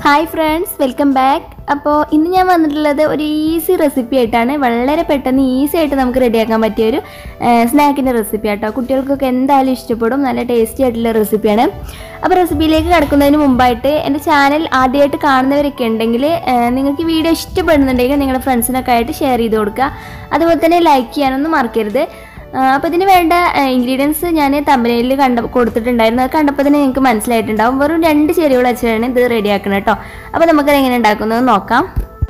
hi friends welcome back അപ്പോൾ ഇന്ന് ഞാൻ വന്നിട്ടുള്ളത് ഒരു ഈസി റെസിപ്പി ആയിട്ടാണ് വളരെ പെട്ടെന്ന് ഈസി ആയിട്ട് നമുക്ക് റെഡിയാക്കാൻ പറ്റിയ ഒരു സ്നാക്കിൻ്റെ റെസിപ്പി ആട്ടോ കുട്ടികൾക്കൊക്കെ എന്തായാലും ഇഷ്ടപ്പെടും നല്ല ടേസ്റ്റി ആയിട്ടുള്ള റെസിപ്പിയാണ് അപ്പോൾ റെസിപ്പിയിലേക്ക് കിടക്കുന്നതിന് മുമ്പായിട്ട് എൻ്റെ ചാനൽ ആദ്യമായിട്ട് കാണുന്നവരൊക്കെ ഉണ്ടെങ്കിൽ നിങ്ങൾക്ക് ഈ വീഡിയോ ഇഷ്ടപ്പെടുന്നുണ്ടെങ്കിൽ നിങ്ങളുടെ ഫ്രണ്ട്സിനൊക്കെ ആയിട്ട് ഷെയർ ചെയ്ത് കൊടുക്കുക അതുപോലെ തന്നെ ലൈക്ക് ചെയ്യാനൊന്നും മറക്കരുത് അപ്പോൾ ഇതിന് വേണ്ട ഇൻഗ്രീഡിയൻസ് ഞാൻ തമ്പനയിൽ കണ്ട കൊടുത്തിട്ടുണ്ടായിരുന്നു അത് കണ്ടപ്പോൾ തന്നെ നിങ്ങൾക്ക് മനസ്സിലായിട്ടുണ്ടാവും വെറും രണ്ട് ചേരുവകൾ വെച്ചാണ് ഇത് റെഡിയാക്കുന്നത് കേട്ടോ അപ്പോൾ നമുക്കത് എങ്ങനെ ഉണ്ടാക്കുന്നത് നോക്കാം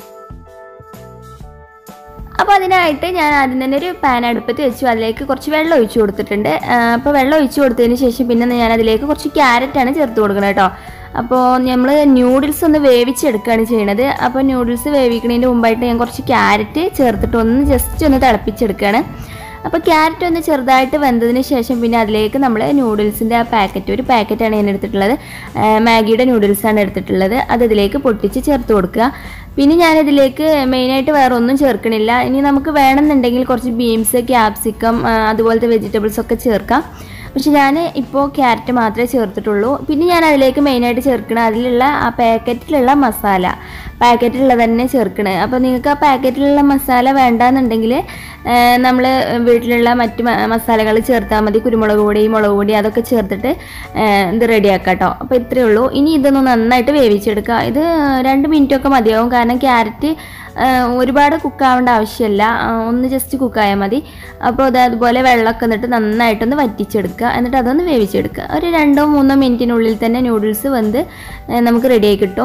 അപ്പോൾ അതിനായിട്ട് ഞാൻ ആദ്യം തന്നെ ഒരു പാൻ അടുപ്പത്ത് വെച്ചു അതിലേക്ക് കുറച്ച് വെള്ളം ഒഴിച്ചു കൊടുത്തിട്ടുണ്ട് അപ്പോൾ വെള്ളം ഒഴിച്ചു കൊടുത്തതിന് ശേഷം പിന്നെ ഞാൻ അതിലേക്ക് കുറച്ച് ക്യാരറ്റാണ് ചേർത്ത് കൊടുക്കുന്നത് കേട്ടോ അപ്പോൾ നമ്മൾ ന്യൂഡിൽസ് ഒന്ന് വേവിച്ചെടുക്കുകയാണ് ചെയ്യണത് അപ്പോൾ ന്യൂഡിൽസ് വേവിക്കുന്നതിന് മുമ്പായിട്ട് ഞാൻ കുറച്ച് ക്യാരറ്റ് ചേർത്തിട്ട് ഒന്ന് ജസ്റ്റ് ഒന്ന് തിളപ്പിച്ചെടുക്കുകയാണ് അപ്പോൾ ക്യാരറ്റ് ഒന്ന് ചെറുതായിട്ട് വെന്തതിന് ശേഷം പിന്നെ അതിലേക്ക് നമ്മൾ നൂഡിൽസിൻ്റെ ആ പാക്കറ്റ് ഒരു പാക്കറ്റാണ് ഞാൻ എടുത്തിട്ടുള്ളത് മാഗിയുടെ നൂഡിൽസാണ് എടുത്തിട്ടുള്ളത് അത് ഇതിലേക്ക് പൊട്ടിച്ച് ചേർത്ത് കൊടുക്കുക പിന്നെ ഞാനിതിലേക്ക് മെയിനായിട്ട് വേറെ ഒന്നും ചേർക്കണില്ല ഇനി നമുക്ക് വേണമെന്നുണ്ടെങ്കിൽ കുറച്ച് ബീൻസ് ക്യാപ്സിക്കം അതുപോലത്തെ വെജിറ്റബിൾസ് ഒക്കെ ചേർക്കാം പക്ഷെ ഞാൻ ഇപ്പോൾ ക്യാരറ്റ് മാത്രമേ ചേർത്തിട്ടുള്ളൂ പിന്നെ ഞാൻ അതിലേക്ക് മെയിനായിട്ട് ചേർക്കണം അതിലുള്ള ആ പാക്കറ്റിലുള്ള മസാല പാക്കറ്റിലുള്ള തന്നെ ചേർക്കണേ അപ്പോൾ നിങ്ങൾക്ക് ആ പാക്കറ്റിലുള്ള മസാല വേണ്ടാന്നുണ്ടെങ്കിൽ നമ്മൾ വീട്ടിലുള്ള മറ്റ് മസാലകൾ ചേർത്താൽ മതി കുരുമുളക് പൊടി മുളക് പൊടി അതൊക്കെ ചേർത്തിട്ട് ഇത് റെഡിയാക്കാം കേട്ടോ അപ്പോൾ ഇത്രയേ ഉള്ളൂ ഇനി ഇതൊന്ന് നന്നായിട്ട് വേവിച്ചെടുക്കുക ഇത് രണ്ട് മിനിറ്റൊക്കെ മതിയാവും കാരണം ക്യാരറ്റ് ഒരുപാട് കുക്കാവേണ്ട ആവശ്യമില്ല ഒന്ന് ജസ്റ്റ് കുക്കായാൽ മതി അപ്പോൾ അത് അതുപോലെ വെള്ളമൊക്കെ എന്നിട്ട് നന്നായിട്ടൊന്ന് വറ്റിച്ചെടുക്കുക എന്നിട്ട് അതൊന്ന് വേവിച്ചെടുക്കുക ഒരു രണ്ടോ മൂന്നോ മിനിറ്റിനുള്ളിൽ തന്നെ നൂഡിൽസ് വന്ന് നമുക്ക് റെഡിയായി കിട്ടും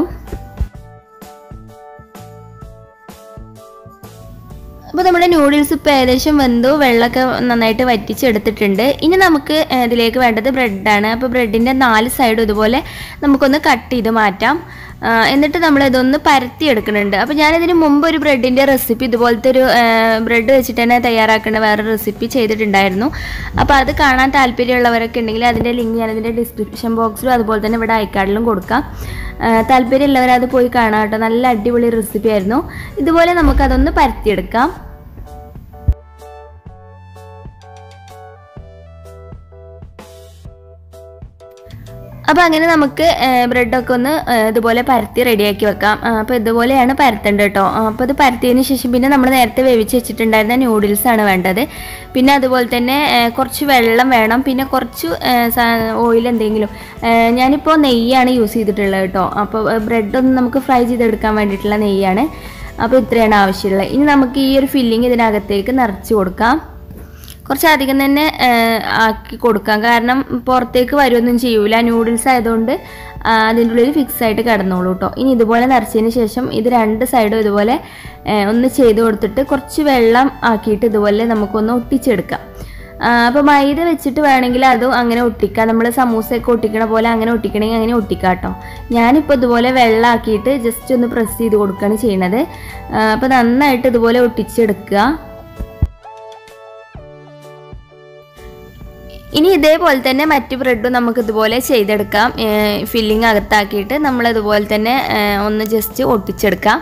അപ്പോൾ നമ്മുടെ നൂഡിൽസ് ഇപ്പോൾ ഏകദേശം വെന്തു വെള്ളമൊക്കെ നന്നായിട്ട് വറ്റിച്ചെടുത്തിട്ടുണ്ട് ഇനി നമുക്ക് ഇതിലേക്ക് വേണ്ടത് ബ്രെഡാണ് അപ്പോൾ ബ്രെഡിൻ്റെ നാല് സൈഡും ഇതുപോലെ നമുക്കൊന്ന് കട്ട് ചെയ്ത് മാറ്റാം എന്നിട്ട് നമ്മൾ ഇതൊന്ന് പരത്തി എടുക്കുന്നുണ്ട് അപ്പോൾ ഞാനിതിന് മുമ്പ് ഒരു ബ്രെഡിൻ്റെ റെസിപ്പി ഇതുപോലത്തെ ഒരു ബ്രെഡ് വെച്ചിട്ട് തന്നെ തയ്യാറാക്കുന്ന വേറെ റെസിപ്പി ചെയ്തിട്ടുണ്ടായിരുന്നു അപ്പോൾ അത് കാണാൻ താല്പര്യമുള്ളവരൊക്കെ ഉണ്ടെങ്കിൽ അതിൻ്റെ ലിങ്ക് ഞാനതിൻ്റെ ഡിസ്ക്രിപ്ഷൻ ബോക്സിലും അതുപോലെ തന്നെ ഇവിടെ ഐക്കാർഡിലും കൊടുക്കാം താല്പര്യമുള്ളവർ അത് പോയി കാണാം കേട്ടോ നല്ല അടിപൊളി റെസിപ്പി ആയിരുന്നു ഇതുപോലെ നമുക്കതൊന്ന് പരത്തിയെടുക്കാം അപ്പോൾ അങ്ങനെ നമുക്ക് ബ്രെഡൊക്കെ ഒന്ന് ഇതുപോലെ പരത്തി റെഡിയാക്കി വെക്കാം അപ്പോൾ ഇതുപോലെയാണ് പരത്തേണ്ടത് കേട്ടോ അപ്പോൾ ഇത് പരത്തിയതിന് ശേഷം പിന്നെ നമ്മൾ നേരത്തെ വേവിച്ച് വെച്ചിട്ടുണ്ടായിരുന്ന നൂഡിൽസ് ആണ് വേണ്ടത് പിന്നെ അതുപോലെ തന്നെ കുറച്ച് വെള്ളം വേണം പിന്നെ കുറച്ച് ഓയിൽ എന്തെങ്കിലും ഞാനിപ്പോൾ നെയ്യാണ് യൂസ് ചെയ്തിട്ടുള്ളത് കേട്ടോ അപ്പോൾ ബ്രെഡൊന്ന് നമുക്ക് ഫ്രൈ ചെയ്തെടുക്കാൻ വേണ്ടിയിട്ടുള്ള നെയ്യാണ് അപ്പോൾ ഇത്രയാണ് ആവശ്യമുള്ളത് ഇനി നമുക്ക് ഈ ഒരു ഫില്ലിങ് ഇതിനകത്തേക്ക് നിറച്ച് കൊടുക്കാം കുറച്ചധികം തന്നെ ആക്കി കൊടുക്കാം കാരണം പുറത്തേക്ക് വരുമൊന്നും ചെയ്യൂല നൂഡിൽസ് ആയതുകൊണ്ട് അതിൻ്റെ ഉള്ളിൽ ഫിക്സ് ആയിട്ട് കിടന്നോളൂ കേട്ടോ ഇനി ഇതുപോലെ നിറച്ചതിന് ശേഷം ഇത് രണ്ട് സൈഡും ഇതുപോലെ ഒന്ന് ചെയ്ത് കൊടുത്തിട്ട് കുറച്ച് വെള്ളം ആക്കിയിട്ട് ഇതുപോലെ നമുക്കൊന്ന് ഒട്ടിച്ചെടുക്കാം അപ്പോൾ മൈദ വെച്ചിട്ട് വേണമെങ്കിൽ അതും അങ്ങനെ ഒട്ടിക്കാം നമ്മൾ സമൂസയൊക്കെ ഒട്ടിക്കണ പോലെ അങ്ങനെ ഒട്ടിക്കണമെങ്കിൽ അങ്ങനെ ഒട്ടിക്കാം കേട്ടോ ഞാനിപ്പോൾ ഇതുപോലെ വെള്ളമാക്കിയിട്ട് ജസ്റ്റ് ഒന്ന് പ്രസ് ചെയ്ത് കൊടുക്കുകയാണ് ചെയ്യണത് അപ്പോൾ നന്നായിട്ട് ഇതുപോലെ ഒട്ടിച്ചെടുക്കുക ഇനി ഇതേപോലെ തന്നെ മറ്റ് ബ്രെഡും നമുക്ക് ഇതുപോലെ ചെയ്തെടുക്കാം ഫില്ലിങ് അകത്താക്കിയിട്ട് നമ്മൾ ഇതുപോലെ തന്നെ ഒന്ന് ജസ്റ്റ് ഒട്ടിച്ചെടുക്കാം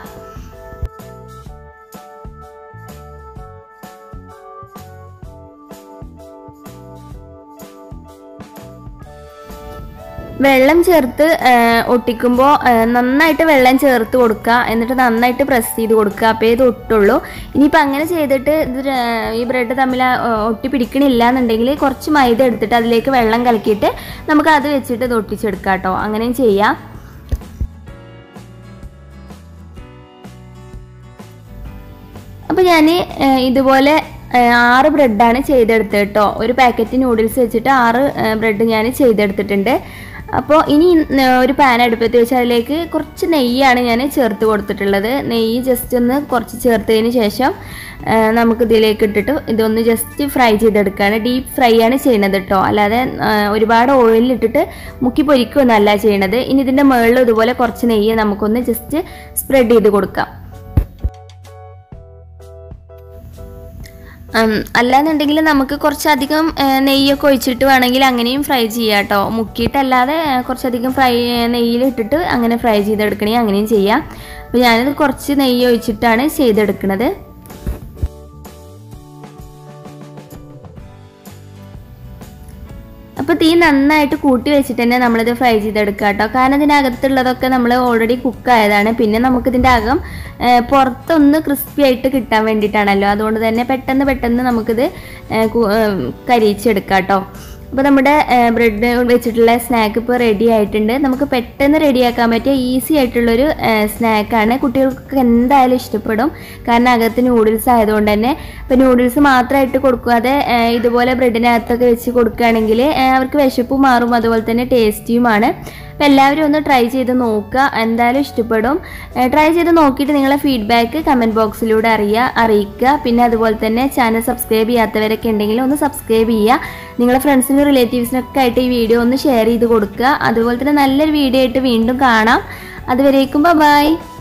വെള്ളം ചേർത്ത് ഒട്ടിക്കുമ്പോൾ നന്നായിട്ട് വെള്ളം ചേർത്ത് കൊടുക്കുക എന്നിട്ട് നന്നായിട്ട് പ്രസ് ചെയ്ത് കൊടുക്കുക അപ്പോൾ ഇത് ഒട്ടുള്ളൂ ഇനിയിപ്പോൾ അങ്ങനെ ചെയ്തിട്ട് ഇത് ഈ ബ്രെഡ് തമ്മിൽ ഒട്ടി പിടിക്കണില്ല എന്നുണ്ടെങ്കിൽ കുറച്ച് മൈദ എടുത്തിട്ട് അതിലേക്ക് വെള്ളം കലക്കിയിട്ട് നമുക്ക് അത് വെച്ചിട്ട് ഇത് ഒട്ടിച്ചെടുക്കാം കേട്ടോ അങ്ങനെയും ചെയ്യാം അപ്പോൾ ഞാൻ ഇതുപോലെ ആറ് ബ്രെഡാണ് ചെയ്തെടുത്തത് കേട്ടോ ഒരു പാക്കറ്റ് നൂഡിൽസ് വെച്ചിട്ട് ആറ് ബ്രെഡ് ഞാൻ ചെയ്തെടുത്തിട്ടുണ്ട് അപ്പോൾ ഇനി ഒരു പാൻ അടുപ്പത്ത് വെച്ച് അതിലേക്ക് കുറച്ച് നെയ്യാണ് ഞാൻ ചേർത്ത് കൊടുത്തിട്ടുള്ളത് നെയ്യ് ജസ്റ്റ് ഒന്ന് കുറച്ച് ചേർത്തതിന് ശേഷം നമുക്ക് ഇതിലേക്ക് ഇട്ടിട്ട് ഇതൊന്ന് ജസ്റ്റ് ഫ്രൈ ചെയ്തെടുക്കുകയാണ് ഡീപ്പ് ഫ്രൈ ആണ് ചെയ്യണത് കേട്ടോ അല്ലാതെ ഒരുപാട് ഓയിലിട്ടിട്ട് മുക്കി പൊരിക്കുകയൊന്നല്ല ചെയ്യണത് ഇനി ഇതിൻ്റെ മുകളിൽ ഇതുപോലെ കുറച്ച് നെയ്യ് നമുക്കൊന്ന് ജസ്റ്റ് സ്പ്രെഡ് ചെയ്ത് കൊടുക്കാം അല്ലാന്നുണ്ടെങ്കിൽ നമുക്ക് കുറച്ചധികം നെയ്യൊക്കെ ഒഴിച്ചിട്ട് വേണമെങ്കിൽ അങ്ങനെയും ഫ്രൈ ചെയ്യാം കേട്ടോ മുക്കിയിട്ടല്ലാതെ കുറച്ചധികം ഫ്രൈ നെയ്യിലിട്ടിട്ട് അങ്ങനെ ഫ്രൈ ചെയ്തെടുക്കണമെങ്കിൽ അങ്ങനെയും ചെയ്യാം അപ്പോൾ ഞാനിത് കുറച്ച് നെയ്യ് ഒഴിച്ചിട്ടാണ് ചെയ്തെടുക്കുന്നത് അപ്പോൾ തീ നന്നായിട്ട് കൂട്ടി വെച്ചിട്ട് തന്നെ നമ്മളിത് ഫ്രൈ ചെയ്തെടുക്കുക കേട്ടോ കാരണം ഇതിനകത്തുള്ളതൊക്കെ നമ്മൾ ഓൾറെഡി കുക്കായതാണ് പിന്നെ നമുക്കിതിൻ്റെ അകം ആ, പുറത്തൊന്ന് ക്രിസ്പി ആയിട്ട് കിട്ടാൻ വേണ്ടിയിട്ടാണല്ലോ അതുകൊണ്ട് തന്നെ പെട്ടെന്ന് പെട്ടെന്ന് നമുക്കിത് ആ, കു- ആ, കരിയിച്ചെടുക്കാം കേട്ടോ അപ്പോൾ നമ്മുടെ ബ്രെഡ് വെച്ചിട്ടുള്ള സ്നാക്ക് ഇപ്പോൾ റെഡി ആയിട്ടുണ്ട് നമുക്ക് പെട്ടെന്ന് റെഡിയാക്കാൻ പറ്റിയ ഈസി ആയിട്ടുള്ളൊരു സ്നാക്കാണ് കുട്ടികൾക്ക് എന്തായാലും ഇഷ്ടപ്പെടും കാരണം അകത്ത് നൂഡിൽസ് ആയതുകൊണ്ട് തന്നെ ഇപ്പോൾ നൂഡിൽസ് മാത്രമായിട്ട് കൊടുക്കാതെ ആ, ഇതുപോലെ ബ്രെഡിനകത്തൊക്കെ വെച്ച് കൊടുക്കുകയാണെങ്കിൽ ആ, അവർക്ക് വിശപ്പ് മാറും അതുപോലെ തന്നെ ടേസ്റ്റിയുമാണ് അപ്പോൾ എല്ലാവരും ഒന്ന് ട്രൈ ചെയ്ത് നോക്കുക എന്തായാലും ഇഷ്ടപ്പെടും ട്രൈ ചെയ്ത് നോക്കിയിട്ട് നിങ്ങളെ ഫീഡ്ബാക്ക് കമൻറ്റ് ബോക്സിലൂടെ അറിയുക അറിയിക്കുക പിന്നെ അതുപോലെ തന്നെ ചാനൽ സബ്സ്ക്രൈബ് ചെയ്യാത്തവരൊക്കെ ഉണ്ടെങ്കിൽ ഒന്ന് സബ്സ്ക്രൈബ് ചെയ്യുക നിങ്ങളെ ഫ്രണ്ട്സിനും റിലേറ്റീവ്സിനൊക്കെ ആയിട്ട് ഈ വീഡിയോ ഒന്ന് ഷെയർ ചെയ്ത് കൊടുക്കുക അതുപോലെ തന്നെ നല്ലൊരു വീഡിയോ ആയിട്ട് വീണ്ടും കാണാം അതുവരേക്കും ബൈ